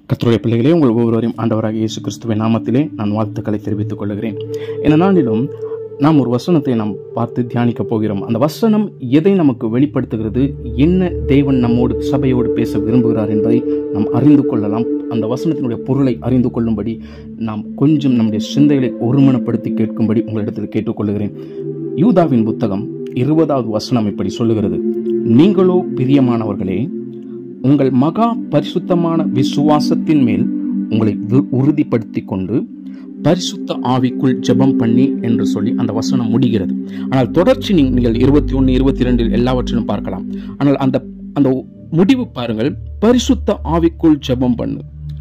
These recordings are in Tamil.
கர்த்தருடைய பிள்ளைகளே உங்கள் ஒவ்வொருவரையும் ஆண்டவராக இயேசு கிறிஸ்துவின் நாமத்திலே நான் வாழ்த்துக்களை தெரிவித்துக் கொள்கிறேன் இந்த நாளிலும் நாம் ஒரு வசனத்தை நாம் பார்த்து தியானிக்க போகிறோம் அந்த வசனம் எதை நமக்கு வெளிப்படுத்துகிறது என்ன தேவன் நம்மோடு சபையோடு பேச விரும்புகிறார் என்பதை நாம் அறிந்து கொள்ளலாம் அந்த வசனத்தினுடைய பொருளை அறிந்து கொள்ளும்படி நாம் கொஞ்சம் நம்முடைய சிந்தைகளை ஒருமனப்படுத்தி கேட்கும்படி உங்களிடத்தில் கேட்டுக்கொள்கிறேன் யூதாவின் புத்தகம் இருபதாவது வசனம் இப்படி சொல்லுகிறது நீங்களோ பிரியமானவர்களே உங்கள் மகா பரிசுத்தமான விசுவாசத்தின் மேல் உங்களை வி- உறுதிப்படுத்திக் கொண்டு பரிசுத்த ஆவிக்குள் ஜெபம் பண்ணி என்று சொல்லி அந்த வசனம் முடிகிறது ஆனால் தொடர்ச்சி நீங்க- நீங்கள் இருபத்தி ஒன்று இருபத்தி ரெண்டில் எல்லாவற்றிலும் பார்க்கலாம் ஆனால் அந்த அந்த முடிவு பாருங்கள் பரிசுத்த ஆவிக்குள் ஜெபம் பண்ணு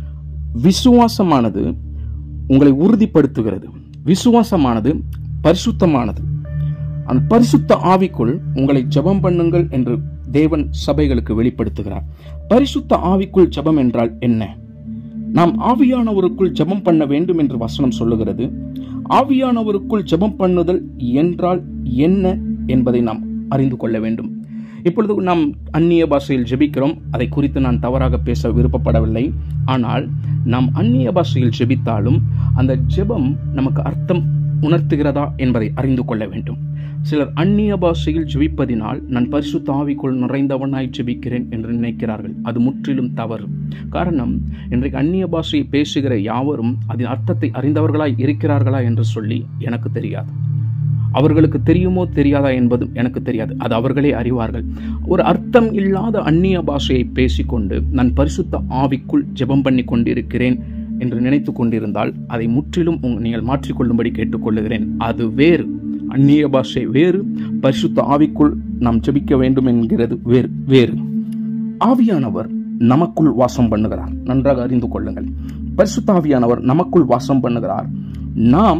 விசுவாசமானது உங்களை உறுதிப்படுத்துகிறது விசுவாசமானது பரிசுத்தமானது அந்த பரிசுத்த ஆவிக்குள் உங்களை ஜெபம் பண்ணுங்கள் என்று தேவன் சபைகளுக்கு வெளிப்படுத்துகிறார் பரிசுத்த ஆவிக்குள் ஜெபம் என்றால் என்ன நாம் ஆவியானவருக்குள் ஜெபம் பண்ண வேண்டும் என்று வசனம் சொல்லுகிறது ஆவியானவருக்குள் ஜெபம் பண்ணுதல் என்றால் என்ன என்பதை நாம் அறிந்து கொள்ள வேண்டும் இப்பொழுது நாம் அந்நிய பாஷையில் ஜெபிக்கிறோம் அதை குறித்து நான் தவறாக பேச விருப்பப்படவில்லை ஆனால் நாம் அந்நிய பாஷையில் ஜெபித்தாலும் அந்த ஜெபம் நமக்கு அர்த்தம் உணர்த்துகிறதா என்பதை அறிந்து கொள்ள வேண்டும் சிலர் அந்நிய பாஷையில் ஜெபிப்பதினால் நான் பரிசுத்த ஆவிக்குள் நிறைந்தவனாய் ஜெபிக்கிறேன் என்று நினைக்கிறார்கள் அது முற்றிலும் தவறு காரணம் இன்றைக்கு அந்நிய பாஷையை பேசுகிற யாவரும் அதன் அர்த்தத்தை அறிந்தவர்களாய் இருக்கிறார்களா என்று சொல்லி எனக்கு தெரியாது அவர்களுக்கு தெரியுமோ தெரியாதா என்பதும் எனக்கு தெரியாது அது அவர்களே அறிவார்கள் ஒரு அர்த்தம் இல்லாத அந்நிய பாஷையை பேசிக்கொண்டு நான் பரிசுத்த ஆவிக்குள் ஜெபம் பண்ணி கொண்டிருக்கிறேன் என்று நினைத்து கொண்டிருந்தால் அதை முற்றிலும் உங்க- நீங்கள் மாற்றிக்கொள்ளும்படி கேட்டுக்கொள்ளுகிறேன் அது வேறு அந்நிய பாஷை வேறு பரிசுத்த ஆவிக்குள் நாம் ஜெபிக்க வேண்டும் என்கிறது வேறு வேறு ஆவியானவர் நமக்குள் வாசம் பண்ணுகிறார் நன்றாக அறிந்து கொள்ளுங்கள் பரிசுத்த ஆவியானவர் நமக்குள் வாசம் பண்ணுகிறார் நாம்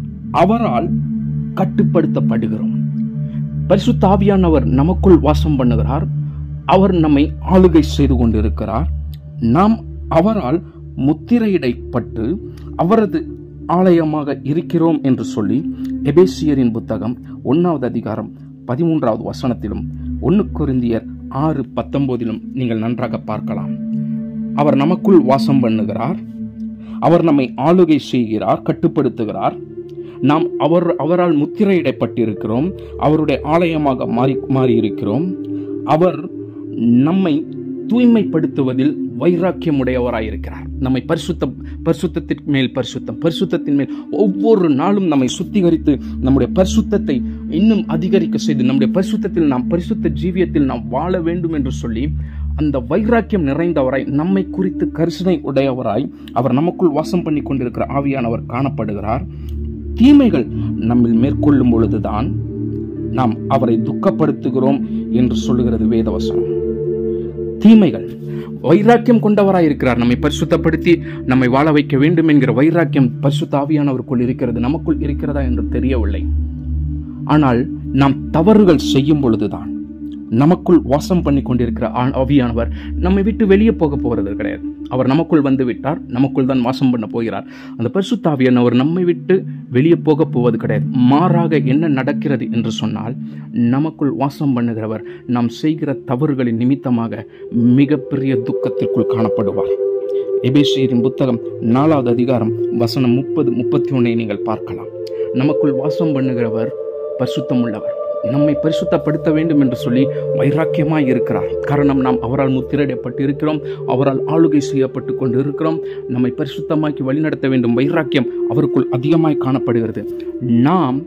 அவரால் கட்டுப்படுத்தப்படுகிறோம் பரிசுத்த ஆவியானவர் நமக்குள் வாசம் பண்ணுகிறார் அவர் நம்மை ஆளுகை செய்து கொண்டிருக்கிறார் நாம் அவரால் முத்திரையிடப்பட்டு அவரது ஆலயமாக இருக்கிறோம் என்று சொல்லி எபேசியரின் புத்தகம் ஒன்னாவது அதிகாரம் பதிமூன்றாவது வசனத்திலும் ஒன்னு கொரிந்தியர் ஆறு பத்தொன்பதிலும் நீங்கள் நன்றாக பார்க்கலாம் அவர் நமக்குள் வாசம் பண்ணுகிறார் அவர் நம்மை ஆளுகை செய்கிறார் கட்டுப்படுத்துகிறார் நாம் அவர் அவரால் முத்திரையிடப்பட்டிருக்கிறோம் அவருடைய ஆலயமாக மாறி மாறியிருக்கிறோம் அவர் நம்மை தூய்மைப்படுத்துவதில் வைராக்கியமுடையவராயிருக்கிறார் நம்மை பரிசுத்த பரிசுத்தத்திற்கு மேல் பரிசுத்தம் பரிசுத்தத்தின் மேல் ஒவ்வொரு நாளும் நம்மை சுத்திகரித்து நம்முடைய பரிசுத்தத்தை இன்னும் அதிகரிக்க செய்து நம்முடைய பரிசுத்தத்தில் நாம் பரிசுத்த ஜீவியத்தில் நாம் வாழ வேண்டும் என்று சொல்லி அந்த வைராக்கியம் நிறைந்தவராய் நம்மை குறித்து கரிசனை உடையவராய் அவர் நமக்குள் வாசம் பண்ணி கொண்டிருக்கிற ஆவியானவர் காணப்படுகிறார் தீமைகள் நம்மில் மேற்கொள்ளும் பொழுதுதான் நாம் அவரை துக்கப்படுத்துகிறோம் என்று சொல்லுகிறது வேதவசனம் தீமைகள் வைராக்கியம் கொண்டவராய் இருக்கிறார் நம்மை பரிசுத்தப்படுத்தி நம்மை வாழ வைக்க வேண்டும் என்கிற வைராக்கியம் பரிசுத்த ஆவியானவருக்குள் இருக்கிறது நமக்குள் இருக்கிறதா என்று தெரியவில்லை ஆனால் நாம் தவறுகள் செய்யும் பொழுதுதான் நமக்குள் வாசம் பண்ணி கொண்டிருக்கிற ஆ- ஆவியானவர் நம்மை விட்டு வெளியே போக போகிறது கிடையாது அவர் நமக்குள் வந்து விட்டார் நமக்குள் தான் வாசம் பண்ண போகிறார் அந்த பரிசுத்த ஆவியானவர் நம்மை விட்டு வெளியே போக போவது கிடையாது மாறாக என்ன நடக்கிறது என்று சொன்னால் நமக்குள் வாசம் பண்ணுகிறவர் நாம் செய்கிற தவறுகளின் நிமித்தமாக மிகப்பெரிய துக்கத்திற்குள் காணப்படுவார் எபேசியரின் புத்தகம் நாலாவது அதிகாரம் வசனம் முப்பது முப்பத்தி ஒன்னை நீங்கள் பார்க்கலாம் நமக்குள் வாசம் பண்ணுகிறவர் பரிசுத்தம் உள்ளவர் நம்மை பரிசுத்தப்படுத்த வேண்டும் என்று சொல்லி வைராக்கியமாய் இருக்கிறார் காரணம் நாம் அவரால் முத்திரையிடப்பட்டு இருக்கிறோம் அவரால் ஆளுகை செய்யப்பட்டு கொண்டு இருக்கிறோம் நம்மை பரிசுத்தமாக்கி வழிநடத்த வேண்டும் வைராக்கியம் அவருக்குள் அதிகமாய் காணப்படுகிறது நாம்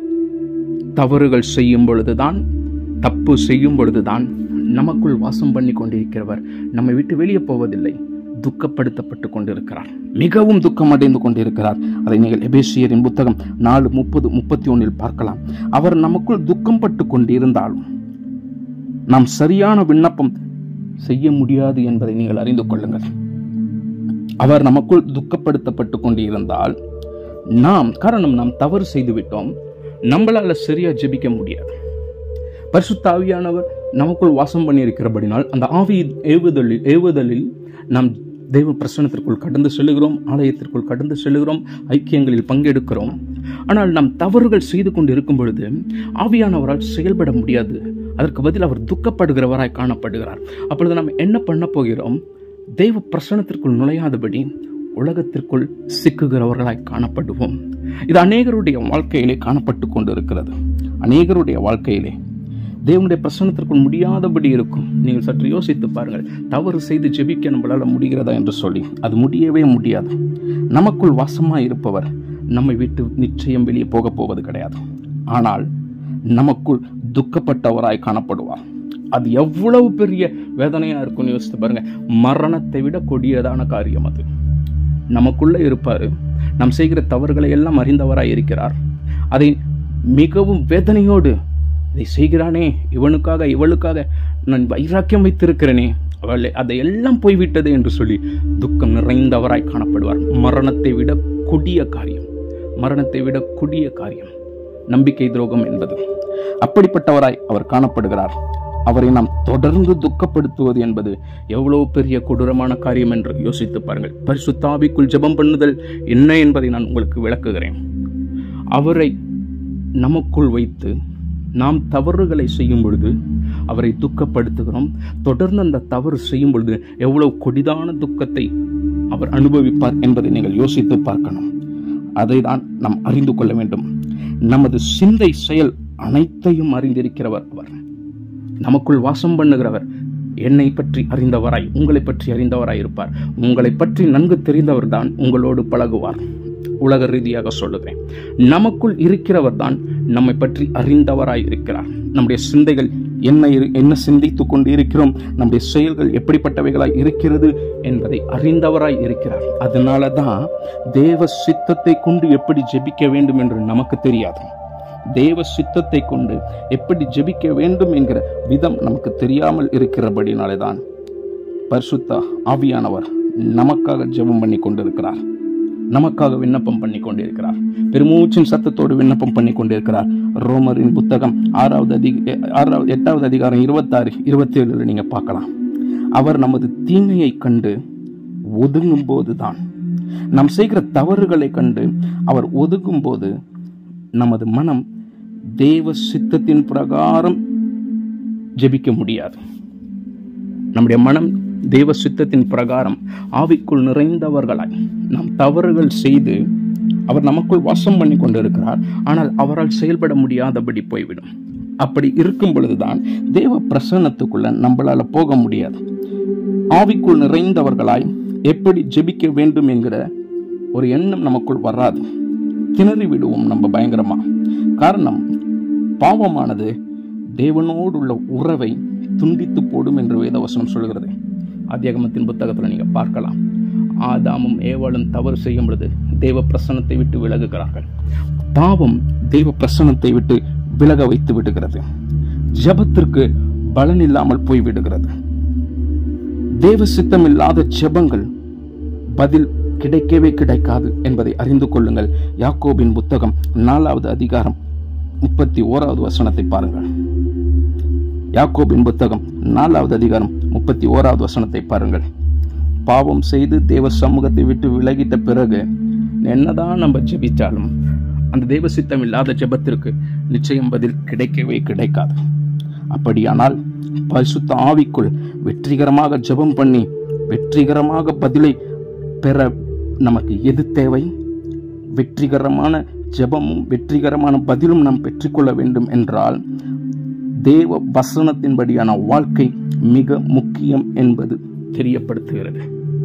தவறுகள் செய்யும் பொழுதுதான் தப்பு செய்யும் பொழுதுதான் நமக்குள் வாசம் பண்ணி கொண்டிருக்கிறவர் நம்மை விட்டு வெளியே போவதில்லை துக்கப்படுத்தப்பட்டு கொண்டிருக்கிறார் மிகவும் துக்கம் அடைந்து கொண்டிருக்கிறார் அதை நீங்கள் எபேசியரின் புத்தகம் நாலு முப்பது முப்பத்தி ஒன்றில் பார்க்கலாம் அவர் நமக்குள் துக்கம் பட்டு கொண்டிருந்தாலும் நாம் சரியான விண்ணப்பம் செய்ய முடியாது என்பதை நீங்கள் அறிந்து கொள்ளுங்கள் அவர் நமக்குள் துக்கப்படுத்தப்பட்டு கொண்டிருந்தால் நாம் காரணம் நாம் தவறு செய்து விட்டோம் நம்மளால சரியா ஜெபிக்க முடியாது பரிசுத்த ஆவியானவர் நமக்குள் வாசம் பண்ணியிருக்கிறபடினால் அந்த ஆவி ஏவுதலில் ஏவுதலில் நாம் தெய்வ பிரசனத்திற்குள் கடந்து செல்லுகிறோம் ஆலயத்திற்குள் கடந்து செல்லுகிறோம் ஐக்கியங்களில் பங்கெடுக்கிறோம் ஆனால் நாம் தவறுகள் செய்து கொண்டு இருக்கும் பொழுது ஆவியானவரால் செயல்பட முடியாது அதற்கு பதில் அவர் துக்கப்படுகிறவராய் காணப்படுகிறார் அப்பொழுது நாம் என்ன பண்ண போகிறோம் தெய்வ பிரசனத்திற்குள் நுழையாதபடி உலகத்திற்குள் சிக்குகிறவர்களாய் காணப்படுவோம் இது அநேகருடைய வாழ்க்கையிலே காணப்பட்டு கொண்டிருக்கிறது அநேகருடைய வாழ்க்கையிலே தேவனுடைய பிரசனத்திற்குள் முடியாதபடி இருக்கும் நீங்கள் சற்று யோசித்து பாருங்கள் தவறு செய்து ஜெபிக்க நம்மளால முடிகிறதா என்று சொல்லி அது முடியவே முடியாது நமக்குள் வாசமாய் இருப்பவர் நம்மை விட்டு நிச்சயம் வெளியே போக போவது கிடையாது ஆனால் நமக்குள் துக்கப்பட்டவராய் காணப்படுவார் அது எவ்வளவு பெரிய வேதனையா இருக்கும்னு யோசித்து பாருங்க மரணத்தை விட கொடியதான காரியம் அது நமக்குள்ள இருப்பாரு நாம் செய்கிற தவறுகளை எல்லாம் அறிந்தவராய் இருக்கிறார் அதை மிகவும் வேதனையோடு இதை செய்கிறானே இவனுக்காக இவளுக்காக நான் வைராக்கியம் வைத்திருக்கிறேனே அவள் அதையெல்லாம் போய்விட்டது என்று சொல்லி துக்கம் நிறைந்தவராய் காணப்படுவார் மரணத்தை விட கொடிய காரியம் மரணத்தை விட கொடிய காரியம் நம்பிக்கை துரோகம் என்பது அப்படிப்பட்டவராய் அவர் காணப்படுகிறார் அவரை நாம் தொடர்ந்து துக்கப்படுத்துவது என்பது எவ்வளவு பெரிய கொடூரமான காரியம் என்று யோசித்து பாருங்கள் பரிசுத்தாவிக்குள் ஜெபம் பண்ணுதல் என்ன என்பதை நான் உங்களுக்கு விளக்குகிறேன் அவரை நமக்குள் வைத்து நாம் தவறுகளை செய்யும் பொழுது அவரை துக்கப்படுத்துகிறோம் தொடர்ந்து அந்த தவறு செய்யும் பொழுது எவ்வளவு கொடிதான துக்கத்தை அவர் அனுபவிப்பார் என்பதை நீங்கள் யோசித்து பார்க்கணும் அதை தான் நாம் அறிந்து கொள்ள வேண்டும் நமது சிந்தை செயல் அனைத்தையும் அறிந்திருக்கிறவர் அவர் நமக்குள் வாசம் பண்ணுகிறவர் என்னை பற்றி அறிந்தவராய் உங்களை பற்றி அறிந்தவராய் இருப்பார் உங்களை பற்றி நன்கு தெரிந்தவர் தான் உங்களோடு பழகுவார் உலக ரீதியாக சொல்லுகிறேன் நமக்குள் இருக்கிறவர் தான் நம்மை பற்றி அறிந்தவராய் இருக்கிறார் நம்முடைய சிந்தைகள் என்ன இரு- என்ன சிந்தித்துக் கொண்டு இருக்கிறோம் நம்முடைய செயல்கள் எப்படிப்பட்டவைகளாய் இருக்கிறது என்பதை அறிந்தவராய் இருக்கிறார் அதனால தான் தேவ சித்தத்தை கொண்டு எப்படி ஜெபிக்க வேண்டும் என்று நமக்கு தெரியாது தேவ சித்தத்தை கொண்டு எப்படி ஜெபிக்க வேண்டும் என்கிற விதம் நமக்கு தெரியாமல் இருக்கிறபடினாலே தான் பரிசுத்த ஆவியானவர் நமக்காக ஜெபம் பண்ணி கொண்டிருக்கிறார் நமக்காக விண்ணப்பம் பண்ணி கொண்டிருக்கிறார் பெருமூச்சின் சத்தத்தோடு விண்ணப்பம் பண்ணி கொண்டிருக்கிறார் ரோமரின் புத்தகம் ஆறாவது அதிக ஆறாவது எட்டாவது அதிகாரம் இருபத்தாறு இருபத்தி ஏழுல நீங்க பார்க்கலாம் அவர் நமது தீமையை கண்டு ஒதுங்கும் போதுதான் நாம் செய்கிற தவறுகளை கண்டு அவர் ஒதுங்கும் போது நமது மனம் தேவ சித்தத்தின் பிரகாரம் ஜெபிக்க முடியாது நம்முடைய மனம் தேவ சித்தத்தின் பிரகாரம் ஆவிக்குள் நிறைந்தவர்களாய் நாம் தவறுகள் செய்து அவர் நமக்குள் வாசம் பண்ணி கொண்டிருக்கிறார் ஆனால் அவரால் செயல்பட முடியாதபடி போய்விடும் அப்படி இருக்கும் பொழுதுதான் தேவ பிரசன்னத்துக்குள்ள நம்மளால போக முடியாது ஆவிக்குள் நிறைந்தவர்களாய் எப்படி ஜெபிக்க வேண்டும் என்கிற ஒரு எண்ணம் நமக்குள் வராது திணறி விடுவோம் நம்ம பயங்கரமா காரணம் பாவமானது தேவனோடு உள்ள உறவை துண்டித்து போடும் என்று வேதவசனம் சொல்கிறது ஆதியாகமத்தின் புத்தகத்தில் நீங்க பார்க்கலாம் ஆதாமும் ஏவாளும் தவறு செய்யும் பொழுது தேவ பிரசன்னத்தை விட்டு விலகுகிறார்கள் பாவம் தெய்வ பிரசன்னத்தை விட்டு விலக வைத்து விடுகிறது ஜெபத்திற்கு பலன் இல்லாமல் போய் விடுகிறது தேவ சித்தமில்லாத ஜெபங்கள் பதில் கிடைக்கவே கிடைக்காது என்பதை அறிந்து கொள்ளுங்கள் யாக்கோபின் புத்தகம் நாலாவது அதிகாரம் முப்பத்தி ஓராவது வசனத்தை பாருங்கள் யாக்கோபின் புத்தகம் நாலாவது அதிகாரம் முப்பத்தி ஓராவது வசனத்தை பாருங்கள் பாவம் செய்து தேவ சமூகத்தை விட்டு விலகிட்ட பிறகு என்னதான் நம்ம ஜெபிச்சாலும் அந்த தேவ சித்தம் இல்லாத ஜெபத்திற்கு நிச்சயம் பதில் கிடைக்கவே கிடைக்காது அப்படியானால் பரிசுத்த ஆவிக்குள் வெற்றிகரமாக ஜெபம் பண்ணி வெற்றிகரமாக பதிலை பெற நமக்கு எது தேவை வெற்றிகரமான ஜெபமும் வெற்றிகரமான பதிலும் நாம் பெற்றுக்கொள்ள வேண்டும் என்றால் தேவ வசனத்தின்படியான வாழ்க்கை மிக முக்கியம் என்பது தெரியப்படுத்துகிறது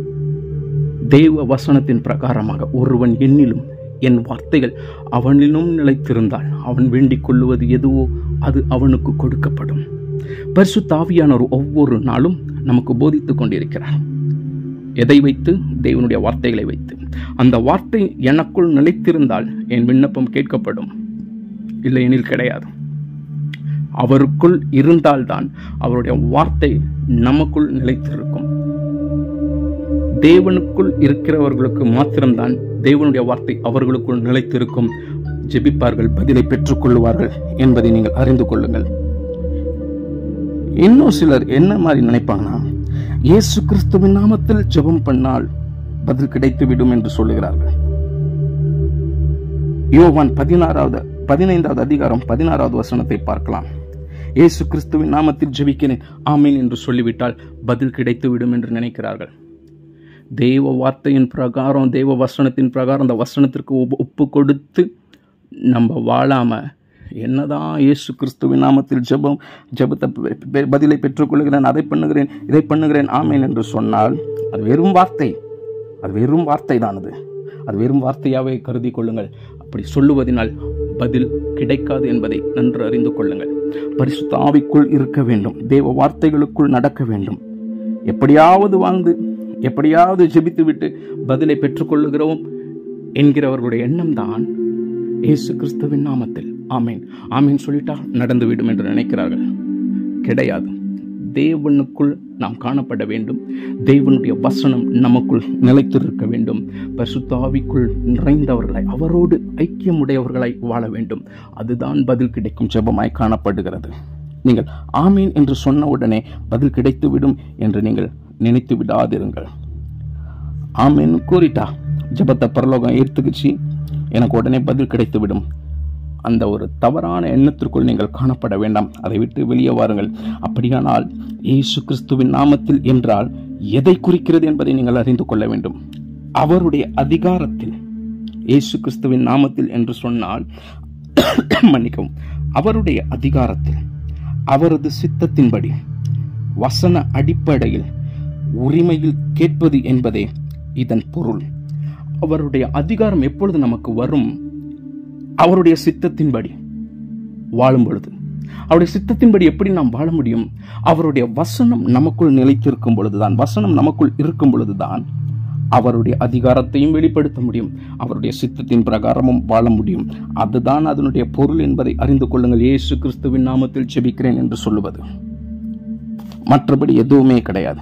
தேவ வசனத்தின் பிரகாரமாக ஒருவன் என்னிலும் என் வார்த்தைகள் அவனிலும் நிலைத்திருந்தால் அவன் வேண்டிக் கொள்ளுவது எதுவோ அது அவனுக்கு கொடுக்கப்படும் பரிசுத்தாவியானவர் ஒவ்வொரு நாளும் நமக்கு போதித்துக் கொண்டிருக்கிறார் எதை வைத்து தேவனுடைய வார்த்தைகளை வைத்து அந்த வார்த்தை எனக்குள் நிலைத்திருந்தால் என் விண்ணப்பம் கேட்கப்படும் இல்லை எனில் கிடையாது அவருக்குள் இருந்தால்தான் அவருடைய வார்த்தை நமக்குள் நிலைத்திருக்கும் தேவனுக்குள் இருக்கிறவர்களுக்கு மாத்திரம்தான் தேவனுடைய வார்த்தை அவர்களுக்குள் நிலைத்திருக்கும் ஜெபிப்பார்கள் பதிலை பெற்றுக்கொள்வார்கள் என்பதை நீங்கள் அறிந்து கொள்ளுங்கள் இன்னும் சிலர் என்ன மாதிரி நினைப்பாங்கன்னா இயேசு கிறிஸ்துவின் நாமத்தில் ஜெபம் பண்ணால் பதில் கிடைத்து விடும் என்று சொல்லுகிறார்கள் யோவான் பதினாறாவது பதினைந்தாவது அதிகாரம் பதினாறாவது வசனத்தை பார்க்கலாம் இயேசு கிறிஸ்துவின் நாமத்தில் ஜெபிக்கிறேன் ஆமீன் என்று சொல்லிவிட்டால் பதில் கிடைத்து விடும் என்று நினைக்கிறார்கள் தேவ வார்த்தையின் பிரகாரம் தேவ வசனத்தின் பிரகாரம் அந்த வசனத்திற்கு ஒப்பு ஒப்பு கொடுத்து நம்ம வாழாமல் என்னதான் இயேசு கிறிஸ்துவின் நாமத்தில் ஜெபம் ஜெபத்தை பெ- பெ- பதிலை பெற்றுக்கொள்கிறேன் அதை பண்ணுகிறேன் இதை பண்ணுகிறேன் ஆமேன் என்று சொன்னால் அது வெறும் வார்த்தை அது வெறும் வார்த்தை தான் அது அது வெறும் வார்த்தையாகவே கருதி கொள்ளுங்கள் அப்படி சொல்லுவதனால் பதில் கிடைக்காது என்பதை நன்று அறிந்து கொள்ளுங்கள் பரிசுத்த ஆவிக்குள் இருக்க வேண்டும் தேவ வார்த்தைகளுக்குள் நடக்க வேண்டும் எப்படியாவது வாழ்ந்து எப்படியாவது ஜெபித்து விட்டு பதிலை பெற்றுக்கொள்ளுகிறோம் என்கிறவர்களுடைய எண்ணம் தான் இயேசு கிறிஸ்துவின் நாமத்தில் ஆமேன் ஆமேன் சொல்லிட்டா நடந்துவிடும் என்று நினைக்கிறார்கள் கிடையாது தேவனுக்குள் நாம் காணப்பட வேண்டும் தேவனுடைய வசனம் நமக்குள் நிலைத்திருக்க வேண்டும் பரிசுத்தாவிக்குள் நிறைந்தவர்களாய் அவரோடு ஐக்கியமுடையவர்களாய் வாழ வேண்டும் அதுதான் பதில் கிடைக்கும் ஜெபமாய் காணப்படுகிறது நீங்கள் ஆமீன் என்று சொன்ன உடனே பதில் கிடைத்துவிடும் என்று நீங்கள் நினைத்து விடாதிருங்கள் ஆமீன் கூறிட்டா ஜெபத்தை பரலோகம் ஏற்றுக்குச்சு எனக்கு உடனே பதில் கிடைத்துவிடும் அந்த ஒரு தவறான எண்ணத்திற்குள் நீங்கள் காணப்பட வேண்டாம் அதை விட்டு வெளியே வாருங்கள் அப்படியானால் இயேசு கிறிஸ்துவின் நாமத்தில் என்றால் எதை குறிக்கிறது என்பதை நீங்கள் அறிந்து கொள்ள வேண்டும் அவருடைய அதிகாரத்தில் இயேசு கிறிஸ்துவின் நாமத்தில் என்று சொன்னால் மன்னிக்கவும் அவருடைய அதிகாரத்தில் அவரது சித்தத்தின்படி வசன அடிப்படையில் உரிமையில் கேட்பது என்பதே இதன் பொருள் அவருடைய அதிகாரம் எப்பொழுது நமக்கு வரும் அவருடைய சித்தத்தின்படி வாழும் பொழுது அவருடைய சித்தத்தின்படி எப்படி நாம் வாழ முடியும் அவருடைய வசனம் நமக்குள் நிலைத்திருக்கும் பொழுதுதான் வசனம் நமக்குள் இருக்கும் பொழுதுதான் அவருடைய அதிகாரத்தையும் வெளிப்படுத்த முடியும் அவருடைய சித்தத்தின் பிரகாரமும் வாழ முடியும் அதுதான் அதனுடைய பொருள் என்பதை அறிந்து கொள்ளுங்கள் இயேசு கிறிஸ்துவின் நாமத்தில் ஜெபிக்கிறேன் என்று சொல்லுவது மற்றபடி எதுவுமே கிடையாது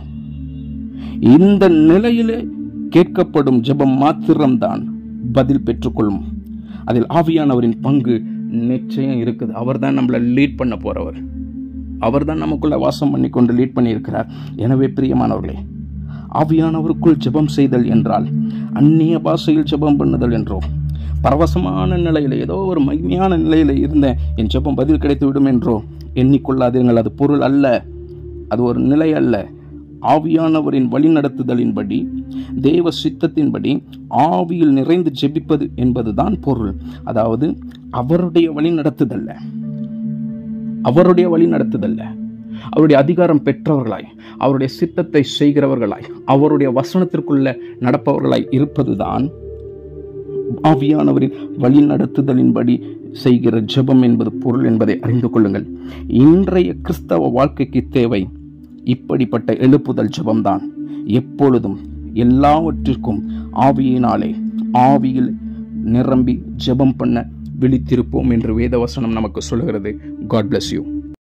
இந்த நிலையிலே கேட்கப்படும் ஜெபம் மாத்திரம்தான் பதில் பெற்றுக்கொள்ளும் அதில் ஆவியானவரின் பங்கு நிச்சயம் இருக்குது அவர் தான் நம்மளை லீட் பண்ண போறவர் அவர் தான் நமக்குள்ள வாசம் பண்ணி கொண்டு லீட் பண்ணியிருக்கிறார் எனவே பிரியமானவர்களே ஆவியானவருக்குள் ஜெபம் செய்தல் என்றால் அந்நிய பாஷையில் ஜெபம் பண்ணுதல் என்றோ பரவசமான நிலையில ஏதோ ஒரு மகிமையான நிலையில இருந்த என் ஜெபம் பதில் கிடைத்து விடும் என்றோ எண்ணிக்கொள்ளாதீர்கள் அது பொருள் அல்ல அது ஒரு நிலை அல்ல ஆவியானவரின் வழிநடத்துதலின்படி தேவ சித்தத்தின்படி ஆவியில் நிறைந்து ஜெபிப்பது என்பதுதான் பொருள் அதாவது அவருடைய வழிநடத்துதல்ல அவருடைய வழி நடத்துதல்ல அவருடைய அதிகாரம் பெற்றவர்களாய் அவருடைய சித்தத்தை செய்கிறவர்களாய் அவருடைய வசனத்திற்குள்ள நடப்பவர்களாய் இருப்பதுதான் ஆவியானவரின் வழி நடத்துதலின்படி செய்கிற ஜெபம் என்பது பொருள் என்பதை அறிந்து கொள்ளுங்கள் இன்றைய கிறிஸ்தவ வாழ்க்கைக்கு தேவை இப்படிப்பட்ட எழுப்புதல் ஜெபம்தான் எப்பொழுதும் எல்லாவற்றிற்கும் ஆவியினாலே ஆவியில் நிரம்பி ஜெபம் பண்ண விழித்திருப்போம் என்று வேதவசனம் நமக்கு சொல்லுகிறது காட் bless யூ